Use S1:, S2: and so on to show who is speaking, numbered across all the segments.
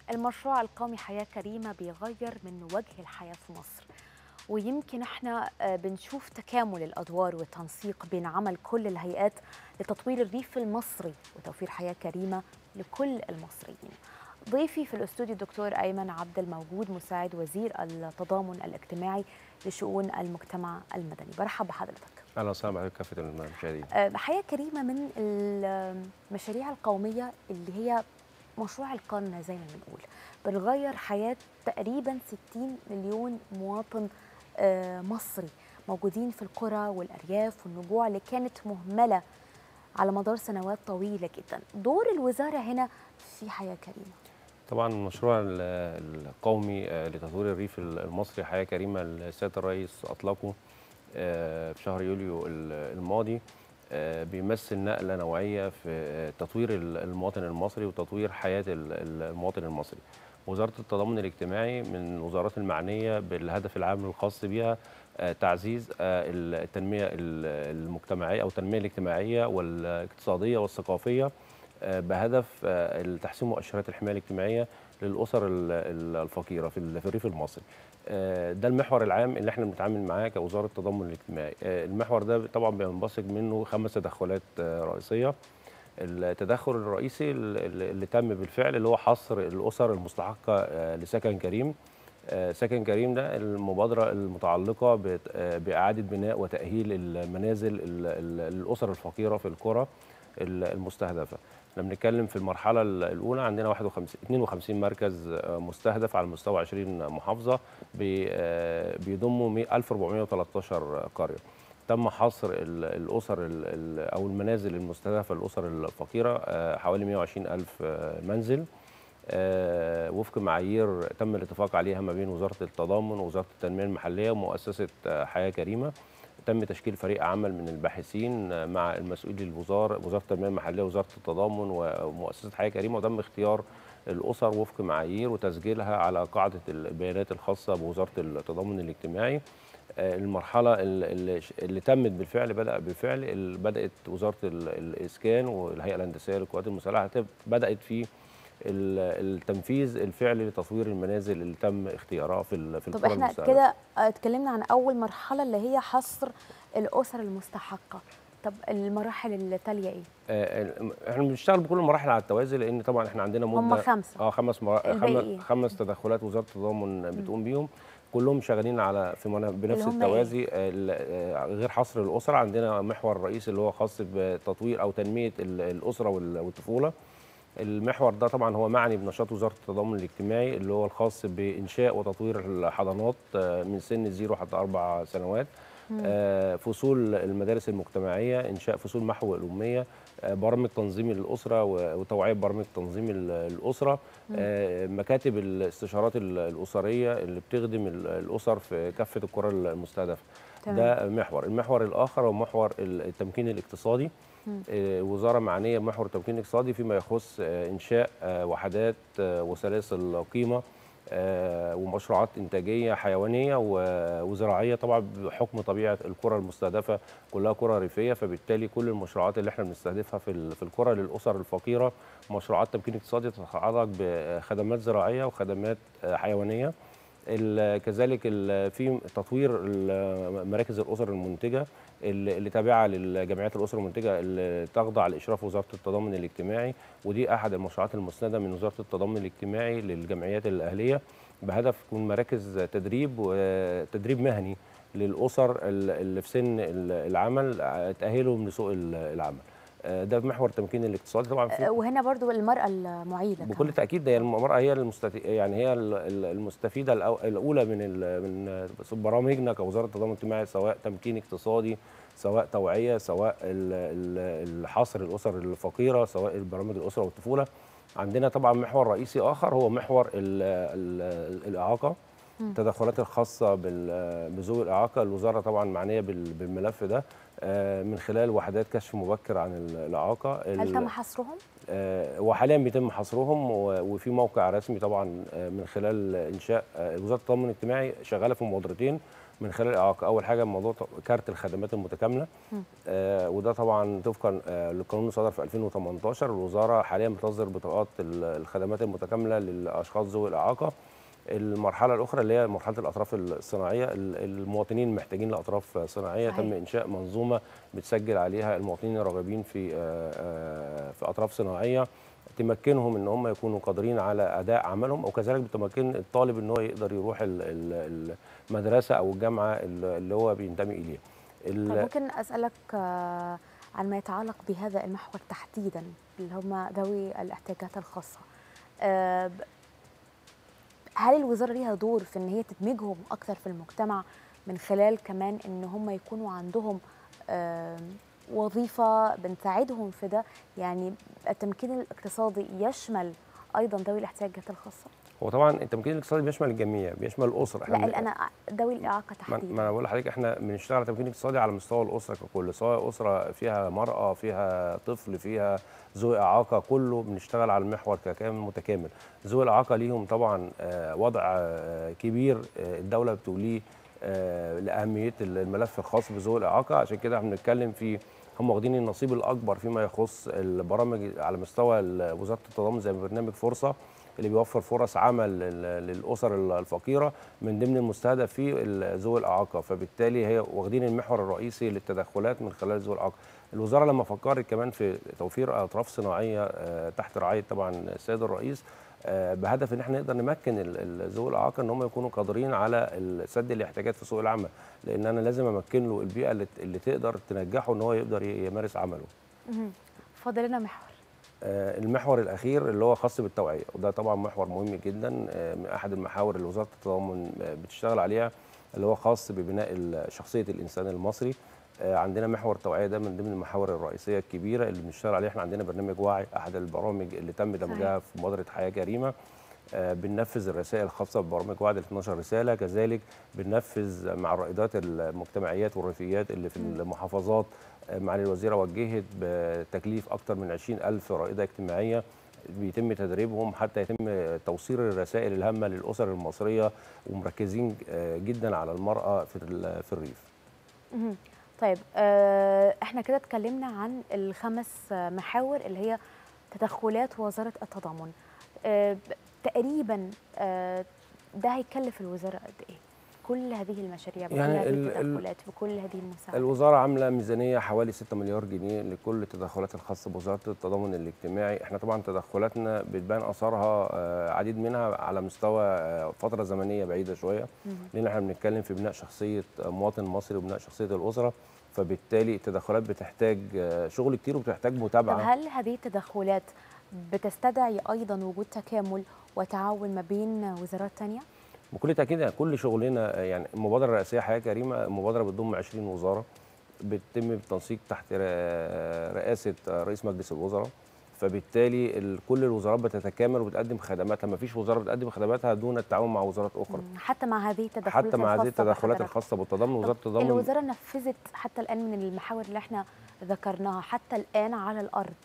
S1: المشروع القومي حياة كريمة بيغير من وجه الحياة في مصر ويمكن احنا آه، بنشوف تكامل الادوار والتنسيق بين عمل كل الهيئات لتطوير الريف المصري وتوفير حياه كريمه لكل المصريين. ضيفي في الاستوديو الدكتور ايمن عبد الموجود مساعد وزير التضامن الاجتماعي لشؤون المجتمع المدني. برحب بحضرتك.
S2: اهلا وسهلا بحضرتك كافه المشاهدين.
S1: آه، حياه كريمه من المشاريع القوميه اللي هي مشروع القرن زي ما بنقول بنغير حياه تقريبا 60 مليون مواطن آه، مصري موجودين في القرى والأرياف والنجوع اللي كانت مهملة على مدار سنوات طويلة جدا دور الوزارة هنا في حياة كريمة
S2: طبعا المشروع القومي آه، لتطوير الريف المصري حياة كريمة السيد الرئيس أطلقه آه، في شهر يوليو الماضي بيمثل نقلة نوعية في تطوير المواطن المصري وتطوير حياة المواطن المصري وزاره التضامن الاجتماعي من الوزارات المعنيه بالهدف العام الخاص بها آه، تعزيز آه، التنميه المجتمعيه او التنميه الاجتماعيه والاقتصاديه والثقافيه آه، بهدف تحسين مؤشرات الحمايه الاجتماعيه للاسر الفقيره في الريف المصري. ده المحور العام اللي احنا بنتعامل معاه كوزاره التضامن الاجتماعي. المحور ده طبعا بينبثق منه خمس تدخلات رئيسيه. التدخل الرئيسي اللي تم بالفعل اللي هو حصر الاسر المستحقه آه، لسكن كريم آه، سكن كريم ده المبادره المتعلقه آه، باعاده بناء وتاهيل المنازل الاسر الفقيره في القرى المستهدفه احنا بنتكلم في المرحله الاولى عندنا 51 52 مركز مستهدف على مستوى 20 محافظه بيضموا 1413 قريه تم حصر الاسر او المنازل المستهدفه للاسر الفقيره آه، حوالي 120 الف آه، منزل آه، وفق معايير تم الاتفاق عليها ما بين وزاره التضامن ووزاره التنميه المحليه ومؤسسه حياه كريمه تم تشكيل فريق عمل من الباحثين مع المسؤول الوزاره وزاره التنميه المحليه ووزاره التضامن ومؤسسه حياه كريمه وتم اختيار الاسر وفق معايير وتسجيلها على قاعده البيانات الخاصه بوزاره التضامن الاجتماعي آه، المرحله اللي, اللي تمت بالفعل بدا بالفعل بدات وزاره الاسكان والهيئه الهندسيه للقوات المسلحه بدات في التنفيذ الفعلي لتطوير المنازل اللي تم اختيارها في في
S1: طب احنا كده اتكلمنا عن اول مرحله اللي هي حصر الاسر المستحقه طب المراحل التاليه ايه؟
S2: آه احنا بنشتغل بكل المراحل على التوازي لان طبعا احنا عندنا مده
S1: هم خمسه
S2: اه خمس مر... خمس تدخلات وزاره التضامن بتقوم بيهم كلهم شغالين على في بنفس التوازي إيه؟ آه، غير حصر الاسره عندنا محور رئيسي اللي هو خاص بتطوير او تنميه الاسره والطفوله المحور ده طبعا هو معني بنشاط وزاره التضامن الاجتماعي اللي هو الخاص بانشاء وتطوير الحضانات آه، من سن الزيرو حتى اربع سنوات آه، فصول المدارس المجتمعيه انشاء فصول محو الاميه آه، برامج تنظيم الاسره وتوعيه برامج تنظيم الاسره آه، مكاتب الاستشارات الاسريه اللي بتخدم الاسر في كافه القرى المستهدفه ده محور المحور الاخر هو محور التمكين الاقتصادي وزاره معنيه بمحور التمكين الاقتصادي فيما يخص انشاء وحدات وسلاسل قيمه آه، ومشروعات انتاجيه حيوانيه وزراعيه طبعا بحكم طبيعه القرى المستهدفه كلها قرى ريفيه فبالتالي كل المشروعات اللي احنا بنستهدفها في في القرى للاسر الفقيره مشروعات تمكين اقتصادي تتعلق بخدمات زراعيه وخدمات آه، حيوانيه كذلك في تطوير مراكز الاسر المنتجه اللي تابعه للجمعيات الاسر المنتجه اللي تخضع لاشراف وزاره التضامن الاجتماعي ودي احد المشروعات المسنده من وزاره التضامن الاجتماعي للجمعيات الاهليه بهدف تكون مراكز تدريب وتدريب مهني للاسر اللي في سن العمل تاهلهم لسوق العمل. آه، ده محور التمكين الاقتصادي طبعا
S1: في وهنا برضو المراه المعيله
S2: بكل تاكيد ده المراه هي المستفي... يعني هي المستفيده الاولى من من برامجنا كوزاره التضامن الاجتماعي سواء تمكين اقتصادي سواء توعيه سواء الحصر الاسر الفقيره سواء برامج الاسره والطفوله عندنا طبعا محور رئيسي اخر هو محور ال ال الاعاقه التدخلات الخاصه بذوي الاعاقه الوزاره طبعا معنيه بالملف ده آه، من خلال وحدات كشف مبكر عن الاعاقه
S1: هل تم حصرهم
S2: آه، وحاليا بيتم حصرهم وفي موقع رسمي طبعا آه، من خلال انشاء وزاره التضامن الاجتماعي شغاله في مبادرتين من خلال الاعاقه اول حاجه موضوع كارت الخدمات المتكامله آه وده طبعا طبقا آه للقانون صدر في 2018 الوزاره حاليا بتصدر بطاقات الخدمات المتكامله للاشخاص ذوي الاعاقه المرحله الاخرى اللي هي مرحله الاطراف الصناعيه المواطنين محتاجين لاطراف صناعيه صحيح. تم انشاء منظومه بتسجل عليها المواطنين الراغبين في في اطراف صناعيه تمكنهم ان هم يكونوا قادرين على اداء عملهم وكذلك بتمكن الطالب ان هو يقدر يروح المدرسه او الجامعه اللي هو بينتمي اليها
S1: طيب ممكن اسالك عن ما يتعلق بهذا المحور تحديدا اللي هم ذوي الاحتياجات الخاصه هل الوزاره ليها دور في ان هي تدمجهم اكثر في المجتمع من خلال كمان ان هم يكونوا عندهم وظيفه بنساعدهم في ده يعني التمكين الاقتصادي يشمل ايضا ذوي الاحتياجات الخاصه
S2: هو طبعا التمكين الاقتصادي بيشمل الجميع بيشمل الاسره
S1: احنا لا انا ذوي الاعاقه تحديدا
S2: ما انا بقول لحضرتك احنا بنشتغل على التمكين الاقتصادي على مستوى الاسره ككل سواء اسره فيها مراه فيها طفل فيها ذوي اعاقه كله بنشتغل على المحور ككامل متكامل ذوي الاعاقه ليهم طبعا وضع كبير الدوله بتوليه لاهميه الملف الخاص بذوي الاعاقه عشان كده احنا بنتكلم في هم واخدين النصيب الاكبر فيما يخص البرامج على مستوى وزاره التضامن زي برنامج فرصه اللي بيوفر فرص عمل للاسر الفقيره من ضمن المستهدف فيه ذوي الاعاقه فبالتالي هي واخدين المحور الرئيسي للتدخلات من خلال ذوي الاعاقه الوزاره لما فكرت كمان في توفير اطراف صناعيه تحت رعايه طبعا السيد الرئيس بهدف ان احنا نقدر نمكن ذوي الاعاقه ان هم يكونوا قادرين على سد الاحتياجات في سوق العمل لان انا لازم امكن له البيئه اللي تقدر تنجحه ان هو يقدر يمارس عمله.
S1: فاضل لنا محور
S2: المحور الاخير اللي هو خاص بالتوعيه وده طبعا محور مهم جدا من احد المحاور اللي وزاره التضامن بتشتغل عليها اللي هو خاص ببناء شخصيه الانسان المصري عندنا محور التوعيه ده من ضمن المحاور الرئيسيه الكبيره اللي بنشتغل عليها احنا عندنا برنامج وعي احد البرامج اللي تم دمجها في مبادره حياه كريمه بننفذ الرسائل الخاصه ببرامج وعد ال 12 رساله كذلك بننفذ مع الرائدات المجتمعيات والريفيات اللي في المحافظات معالي الوزيره وجهت بتكليف اكثر من 20 ألف رائده اجتماعيه بيتم تدريبهم حتى يتم توصيل الرسائل الهامه للاسر المصريه ومركزين جدا على المراه في في الريف.
S1: طيب احنا كده اتكلمنا عن الخمس محاور اللي هي تدخلات وزاره التضامن. تقريبا ده هيكلف الوزاره قد ايه؟ كل هذه المشاريع بكل يعني هذه التدخلات بكل هذه المساعدات
S2: الوزاره عامله ميزانيه حوالي 6 مليار جنيه لكل التدخلات الخاصه بوزاره التضامن الاجتماعي احنا طبعا تدخلاتنا بتبان اثارها عديد منها على مستوى فتره زمنيه بعيده شويه لان احنا بنتكلم في بناء شخصيه مواطن مصري وبناء شخصيه الاسره فبالتالي التدخلات بتحتاج شغل كتير وبتحتاج متابعه
S1: طب هل هذه التدخلات بتستدعي ايضا وجود تكامل وتعاون ما بين وزارات ثانيه؟
S2: بكل تاكيد يعني كل شغلنا يعني المبادره الرئاسيه حياه كريمه مبادره بتضم 20 وزاره بتتم بالتنسيق تحت رئاسه رئيس مجلس الوزراء فبالتالي كل الوزارات بتتكامل وبتقدم خدماتها ما فيش وزاره بتقدم خدماتها دون التعاون مع وزارات اخرى
S1: حتى مع هذه التدخلات
S2: حتى مع هذه التدخلات الخاصه بالتضامن وزاره التضامن
S1: الوزاره نفذت حتى الان من المحاور اللي احنا ذكرناها حتى الان على الارض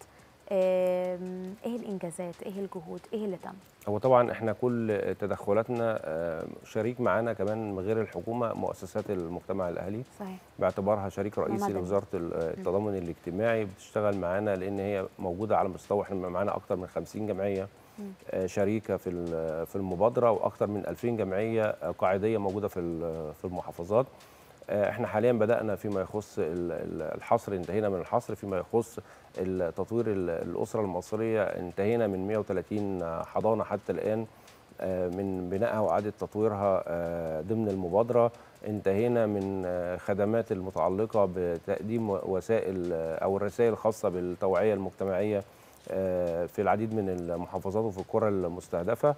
S1: ايه الانجازات ايه الجهود ايه اللي تم
S2: هو طبعا احنا كل تدخلاتنا شريك معانا كمان من غير الحكومه مؤسسات المجتمع الاهلي
S1: صحيح
S2: باعتبارها شريك رئيسي لوزاره التضامن الاجتماعي بتشتغل معانا لان هي موجوده على مستوى احنا معانا اكثر من 50 جمعيه شريكه في في المبادره واكثر من 2000 جمعيه قاعديه موجوده في في المحافظات احنا حاليا بدانا فيما يخص الحصر انتهينا من الحصر فيما يخص تطوير الاسره المصريه انتهينا من 130 حضانه حتى الان من بنائها واعاده تطويرها ضمن المبادره انتهينا من خدمات المتعلقه بتقديم وسائل او الرسائل الخاصه بالتوعيه المجتمعيه في العديد من المحافظات وفي القرى المستهدفه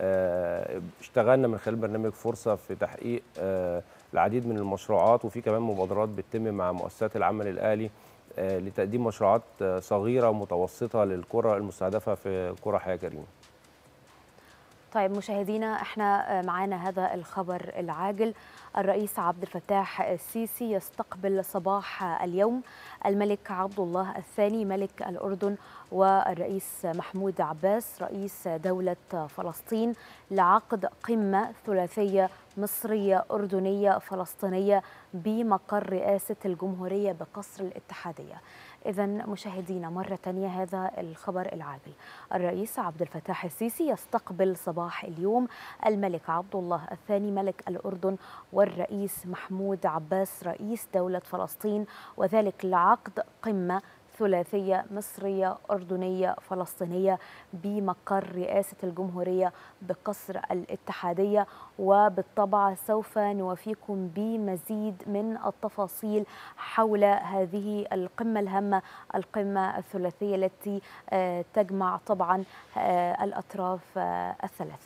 S2: اشتغلنا من خلال برنامج فرصه في تحقيق العديد من المشروعات وفي كمان مبادرات بتتم مع مؤسسات العمل الاهلي لتقديم مشروعات صغيره ومتوسطه للقرى المستهدفه في قرى حياه كريمه.
S1: طيب مشاهدينا احنا معانا هذا الخبر العاجل الرئيس عبد الفتاح السيسي يستقبل صباح اليوم الملك عبد الله الثاني ملك الأردن والرئيس محمود عباس رئيس دولة فلسطين لعقد قمة ثلاثية مصرية أردنية فلسطينية بمقر رئاسة الجمهورية بقصر الاتحادية إذا مشاهدينا مرة تانية هذا الخبر العاجل الرئيس عبد الفتاح السيسي يستقبل صباح اليوم الملك عبد الله الثاني ملك الأردن والرئيس محمود عباس رئيس دولة فلسطين وذلك لعقد قمة ثلاثية مصرية أردنية فلسطينية بمقر رئاسة الجمهورية بقصر الاتحادية وبالطبع سوف نوافيكم بمزيد من التفاصيل حول هذه القمة الهامة القمة الثلاثية التي تجمع طبعا الأطراف الثلاثة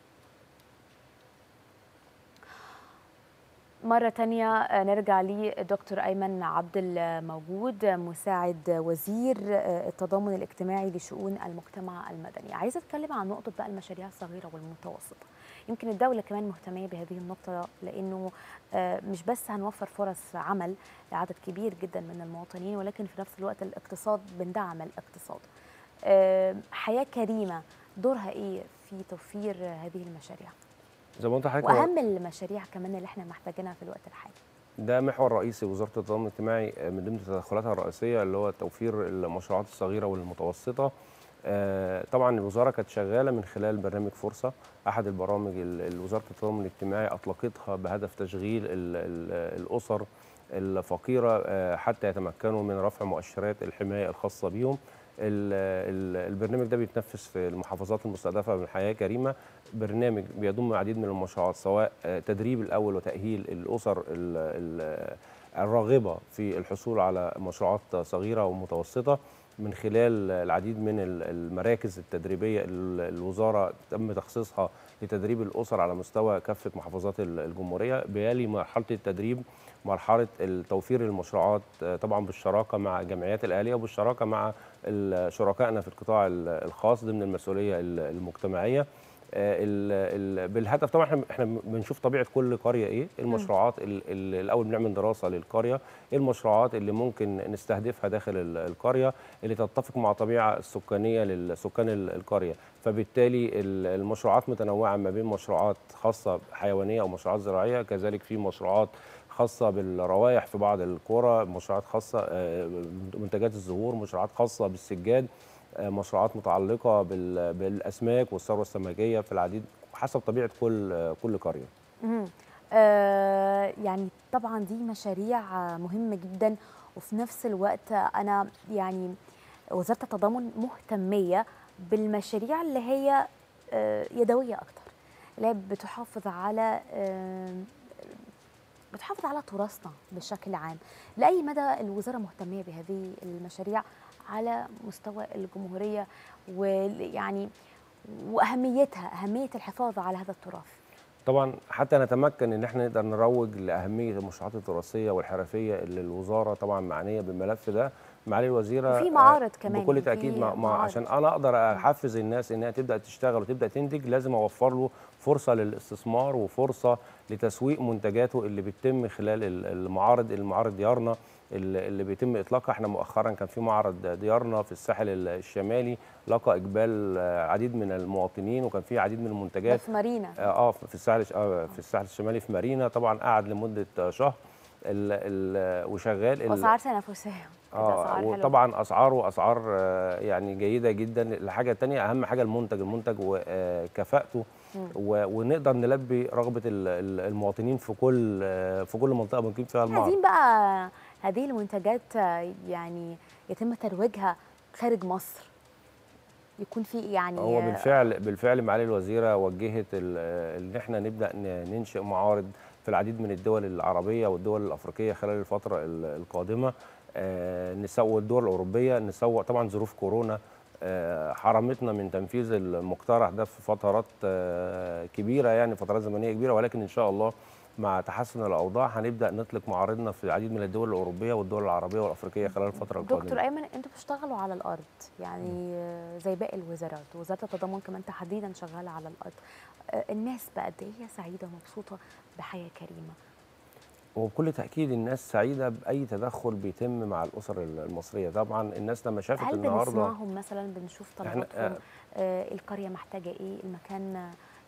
S1: مرة تانية نرجع لدكتور أيمن عبد الموجود مساعد وزير التضامن الاجتماعي لشؤون المجتمع المدني عايزة أتكلم عن نقطة بقى المشاريع الصغيرة والمتوسطة يمكن الدولة كمان مهتمية بهذه النقطة لأنه مش بس هنوفر فرص عمل لعدد كبير جدا من المواطنين ولكن في نفس الوقت الاقتصاد بندعم الاقتصاد حياة كريمة دورها إيه في توفير هذه المشاريع؟
S2: زي ما قلت لحضرتك
S1: واهم المشاريع كمان اللي احنا محتاجينها في الوقت الحالي
S2: ده محور رئيسي وزاره التضامن الاجتماعي من ضمن تدخلاتها الرئيسيه اللي هو توفير المشروعات الصغيره والمتوسطه طبعا الوزاره كانت شغاله من خلال برنامج فرصه احد البرامج اللي وزاره التضامن الاجتماعي اطلقتها بهدف تشغيل الاسر الفقيره حتى يتمكنوا من رفع مؤشرات الحمايه الخاصه بهم البرنامج ده بيتنفذ في المحافظات المستهدفه من حياه كريمه برنامج بيضم العديد من المشروعات سواء تدريب الاول وتاهيل الاسر الراغبه في الحصول على مشروعات صغيره ومتوسطه من خلال العديد من المراكز التدريبيه الوزاره تم تخصيصها لتدريب الاسر على مستوى كافه محافظات الجمهوريه بيالي مرحله التدريب مرحله توفير المشروعات طبعا بالشراكه مع جمعيات الاهليه وبالشراكه مع شركائنا في القطاع الخاص ضمن المسؤوليه المجتمعيه ال ال بالهدف طبعا احنا احنا بنشوف طبيعه كل قريه ايه المشروعات اللي الاول بنعمل دراسه للقريه ايه المشروعات اللي ممكن نستهدفها داخل القريه اللي تتفق مع الطبيعه السكانيه للسكان القريه فبالتالي المشروعات متنوعه ما بين مشروعات خاصه حيوانيه او مشروعات زراعيه كذلك في مشروعات خاصه بالروائح في بعض القرى مشروعات خاصه منتجات الزهور مشروعات خاصه بالسجاد مشروعات متعلقه بالاسماك والثروه السمكيه في العديد حسب طبيعه كل كل قريه.
S1: آه يعني طبعا دي مشاريع مهمه جدا وفي نفس الوقت انا يعني وزاره التضامن مهتميه بالمشاريع اللي هي آه يدويه اكتر اللي هي بتحافظ على آه بتحافظ على تراثنا بشكل عام لاي مدى الوزاره مهتميه بهذه المشاريع على مستوى الجمهوريه ويعني واهميتها اهميه الحفاظ على هذا التراث
S2: طبعا حتى نتمكن ان احنا نقدر نروج لاهميه المشروعات التراثيه والحرفيه اللي الوزاره طبعا معنيه بالملف ده معالي الوزيره
S1: في معارض كمان
S2: بكل تاكيد مع معارض. عشان انا اقدر احفز الناس انها تبدا تشتغل وتبدا تنتج لازم اوفر له فرصه للاستثمار وفرصه لتسويق منتجاته اللي بتتم خلال المعارض المعارض ديارنا اللي بيتم اطلاقها احنا مؤخرا كان في معرض ديارنا في الساحل الشمالي لقى اقبال عديد من المواطنين وكان في عديد من المنتجات
S1: في مارينا
S2: اه في الساحل اه في الساحل الشمالي في مارينا طبعا قعد لمده شهر ال ال وشغال
S1: اسعار تنافسيه
S2: اه وطبعا اسعاره اسعار يعني جيده جدا الحاجه الثانيه اهم حاجه المنتج المنتج وكفاءته ونقدر نلبي رغبه المواطنين في كل في كل منطقه بنقيم فيها المعرض
S1: عايزين بقى هذه المنتجات يعني يتم ترويجها خارج مصر يكون في يعني
S2: هو بالفعل بالفعل معالي الوزيره وجهت ان احنا نبدا ننشئ معارض في العديد من الدول العربيه والدول الافريقيه خلال الفتره القادمه نسوق الدول الاوروبيه نسوق طبعا ظروف كورونا حرمتنا من تنفيذ المقترح ده في فترات كبيره يعني فترات زمنيه كبيره ولكن ان شاء الله مع تحسن الاوضاع هنبدا نطلق معارضنا في العديد من الدول الاوروبيه والدول العربيه والافريقيه خلال الفتره القادمه.
S1: دكتور ايمن انتوا بتشتغلوا على الارض يعني زي باقي الوزارات، وزاره التضامن كمان تحديدا شغاله على الارض. الناس بقى قد ايه سعيده ومبسوطه بحياه كريمه؟
S2: وبكل تاكيد الناس سعيده باي تدخل بيتم مع الاسر المصريه طبعا الناس لما شافت
S1: هل
S2: النهارده
S1: بنسمعهم مثلا بنشوف طلباتهم آه القريه محتاجه ايه المكان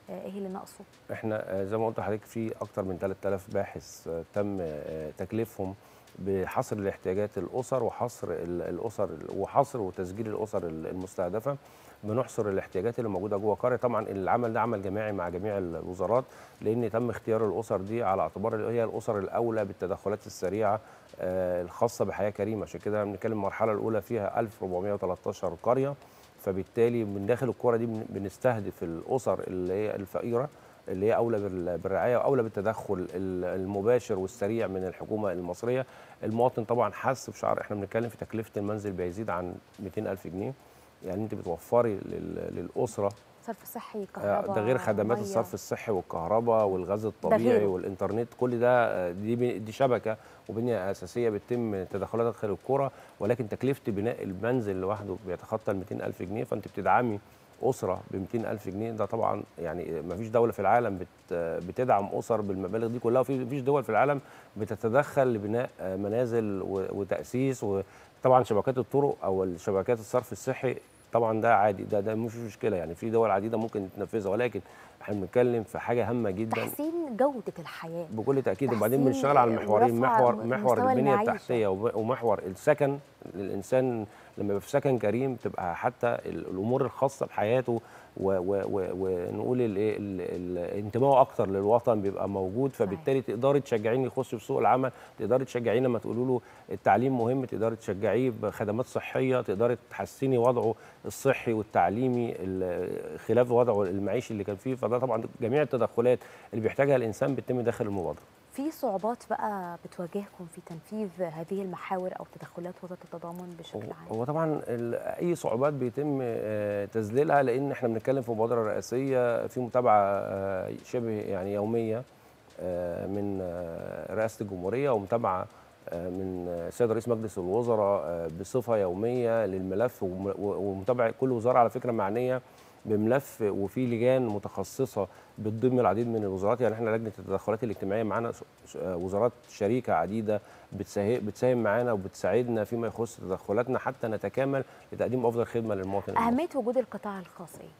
S1: آه، ايه اللي ناقصه
S2: احنا آه، زي ما قلت لحضرتك في اكتر من 3000 باحث آه، تم آه، تكليفهم بحصر الاحتياجات الاسر وحصر ال- الاسر وحصر وتسجيل الاسر ال- المستهدفه بنحصر الاحتياجات اللي موجوده جوه القريه طبعا العمل ده عمل جماعي مع جميع الوزارات لان تم اختيار الاسر دي على اعتبار اللي هي الاسر الاولى بالتدخلات السريعه آه، الخاصه بحياه كريمه عشان كده بنتكلم المرحله الاولى فيها 1413 قريه فبالتالي من داخل القرى دي بن- بنستهدف الاسر اللي هي الفقيره اللي هي اولى بال- بالرعايه واولى بالتدخل ال- المباشر والسريع من الحكومه المصريه المواطن طبعا حس بشعر احنا بنتكلم في تكلفه المنزل بيزيد عن 200 الف جنيه يعني انت بتوفري لل- للاسره
S1: صرف صحي
S2: آه،
S1: كهرباء
S2: ده غير خدمات
S1: مية.
S2: الصرف الصحي والكهرباء والغاز الطبيعي
S1: غيره.
S2: والانترنت كل ده آه، دي بي- دي شبكه وبنيه اساسيه بتتم تدخلات داخل القرى ولكن تكلفه بناء المنزل لوحده بيتخطى ال 200 الف جنيه فانت بتدعمي اسره ب 200 الف جنيه ده طبعا يعني ما فيش دوله في العالم بت بتدعم اسر بالمبالغ دي كلها وفي فيش دول في العالم بتتدخل لبناء آه، منازل و- وتاسيس وطبعا شبكات الطرق او الشبكات الصرف الصحي طبعا ده عادي ده ده مش مشكله يعني في دول عديده ممكن تنفذها ولكن احنا بنتكلم في حاجه هامه جدا
S1: تحسين جوده الحياه
S2: بكل تاكيد وبعدين
S1: تحسين
S2: بنشتغل على المحورين
S1: ورفع
S2: محور
S1: مستوى
S2: محور البنيه
S1: المعيشة.
S2: التحتيه وب- ومحور السكن للانسان لما يبقى في سكن كريم تبقى حتى ال- الامور الخاصه بحياته و- و- و- ونقول الايه ال- ال- انتمائه اكتر للوطن بيبقى موجود فبالتالي تقدري تشجعيني يخش في سوق العمل تقدري تشجعيه لما تقولوا له التعليم مهم تقدري تشجعيه بخدمات صحيه تقدري تحسني وضعه الصحي والتعليمي ال- خلاف وضعه المعيشي اللي كان فيه فده طبعا جميع التدخلات اللي بيحتاجها الانسان بتتم داخل المبادره
S1: في صعوبات بقى بتواجهكم في تنفيذ هذه المحاور او تدخلات وزاره التضامن بشكل
S2: هو-
S1: عام
S2: هو طبعا ال- اي صعوبات بيتم آه، تذليلها لان احنا بنتكلم في مبادره رئاسيه في متابعه آه، شبه يعني يوميه آه، من آه، رئاسه الجمهوريه ومتابعه آه، من آه، السيد رئيس مجلس الوزراء آه، بصفه يوميه للملف وم- و- ومتابعه كل وزاره على فكره معنيه بملف وفي لجان متخصصه بتضم العديد من الوزارات يعني احنا لجنه التدخلات الاجتماعيه معانا س- س- آه، وزارات شريكه عديده بتساهم بتساهم معانا وبتساعدنا فيما يخص تدخلاتنا حتى نتكامل لتقديم افضل خدمه للمواطن المصري.
S1: اهميه وجود القطاع الخاص ايه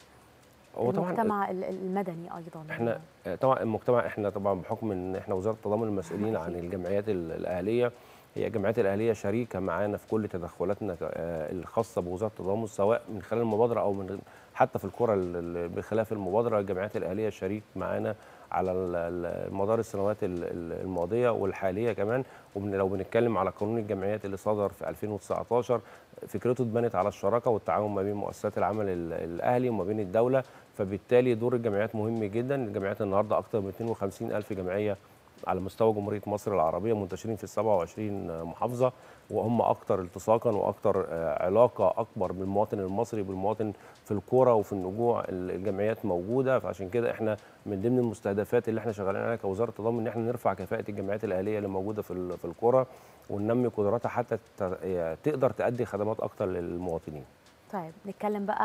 S2: هو طبعا
S1: المجتمع ال- المدني ايضا
S2: احنا آه، طبعا المجتمع احنا طبعا بحكم ان احنا وزاره التضامن المسؤولين عن
S1: أكيد.
S2: الجمعيات ال- الاهليه هي الجمعيات الاهليه شريكه معانا في كل تدخلاتنا آه، الخاصه بوزاره التضامن سواء من خلال المبادره او من حتى في القرى ال- ال- بخلاف المبادره الجمعيات الاهليه شريك معانا على ال- ال- مدار السنوات ال- ال- الماضيه والحاليه كمان ولو بنتكلم على قانون الجمعيات اللي صدر في 2019 فكرته اتبنت على الشراكه والتعاون ما بين مؤسسات العمل ال- الاهلي وما بين الدوله فبالتالي دور الجمعيات مهم جدا الجمعيات النهارده اكثر من 250 الف جمعيه على مستوى جمهوريه مصر العربيه منتشرين في 27 محافظه وهم اكثر التصاقا واكثر آه، علاقه اكبر بالمواطن المصري بالمواطن في الكوره وفي النجوع ال- الجمعيات موجوده فعشان كده احنا من ضمن المستهدفات اللي احنا شغالين عليها كوزاره التضامن ان احنا نرفع كفاءه الجمعيات الاهليه اللي موجوده في ال- في الكوره وننمي قدراتها حتى ت- يعني تقدر تؤدي خدمات اكتر للمواطنين
S1: طيب نتكلم بقى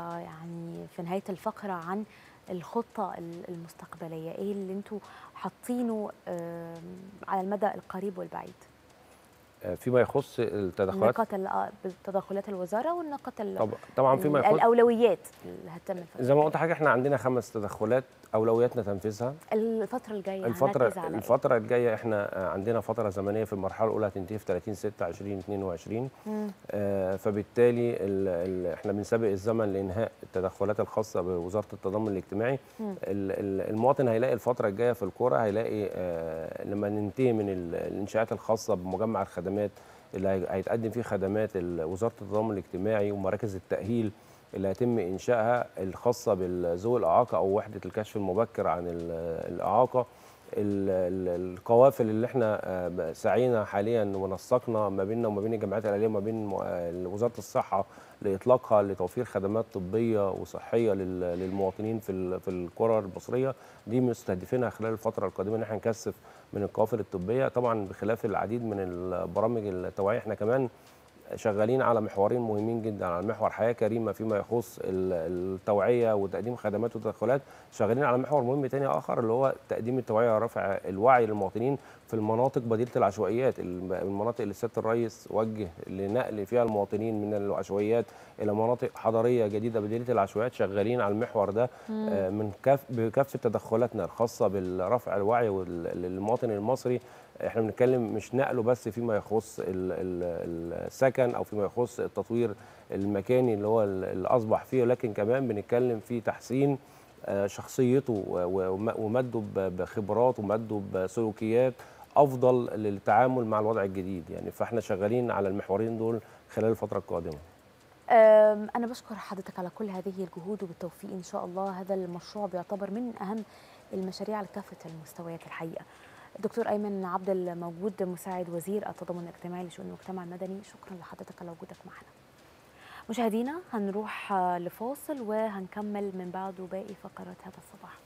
S1: يعني في نهايه الفقره عن الخطه ال- المستقبليه ايه اللي انتوا حاطينه آم، على المدى القريب والبعيد
S2: آه، فيما يخص التدخلات
S1: نقاط ال- آه، تدخلات الوزاره والنقاط ال-
S2: طبعا طبعا فيما
S1: ال-
S2: يخص
S1: الاولويات اللي هتتم الفترة
S2: زي ما قلت حاجه احنا عندنا خمس تدخلات اولوياتنا تنفيذها
S1: الفتره الجايه
S2: الفتره
S1: هنركز على إيه؟
S2: الفتره الجايه احنا آه، عندنا فتره زمنيه في المرحله الاولى هتنتهي في 30 6 2022
S1: مم.
S2: آه، فبالتالي ال ال احنا بنسابق الزمن لانهاء التدخلات الخاصه بوزاره التضامن الاجتماعي
S1: مم.
S2: ال- ال- المواطن هيلاقي الفتره الجايه في الكوره هيلاقي آه، لما ننتهي من ال- الانشاءات الخاصه بمجمع الخدمات اللي هي- هيتقدم فيه خدمات ال- وزاره التضامن الاجتماعي ومراكز التاهيل اللي هيتم انشائها الخاصه بذوي الاعاقه او وحده الكشف المبكر عن ال- الاعاقه ال- ال- القوافل اللي احنا آه، ب- سعينا حاليا ونسقنا ما بيننا وما بين الجامعات الاهليه وما بين م- آه، وزاره الصحه لاطلاقها لتوفير خدمات طبيه وصحيه لل- للمواطنين في ال- في القرى المصريه دي مستهدفينها خلال الفتره القادمه ان احنا نكثف من القوافل الطبيه طبعا بخلاف العديد من البرامج التوعيه احنا كمان شغالين على محورين مهمين جدا على محور حياه كريمه فيما يخص ال- التوعيه وتقديم خدمات وتدخلات شغالين على محور مهم تاني اخر اللي هو تقديم التوعيه ورفع الوعي للمواطنين في المناطق بديله العشوائيات الم- المناطق اللي سياده الرئيس وجه لنقل فيها المواطنين من العشوائيات الى مناطق حضريه جديده بديله العشوائيات شغالين على المحور ده آه، من كاف بكافه تدخلاتنا الخاصه بالرفع الوعي وال- للمواطن المصري احنا بنتكلم مش نقله بس فيما يخص ال- ال- السكن او فيما يخص التطوير المكاني اللي هو ال- اللي اصبح فيه لكن كمان بنتكلم في تحسين آه، شخصيته و- و- ومده ب- بخبرات ومده بسلوكيات افضل للتعامل مع الوضع الجديد يعني فاحنا شغالين على المحورين دول خلال الفتره القادمه
S1: أم، أنا بشكر حضرتك على كل هذه الجهود وبالتوفيق إن شاء الله هذا المشروع بيعتبر من أهم المشاريع على كافة المستويات الحقيقة دكتور أيمن عبد الموجود مساعد وزير التضامن الاجتماعي لشؤون المجتمع المدني شكرا لحضرتك على وجودك معنا مشاهدينا هنروح آه، لفاصل وهنكمل من بعده باقي فقرات هذا الصباح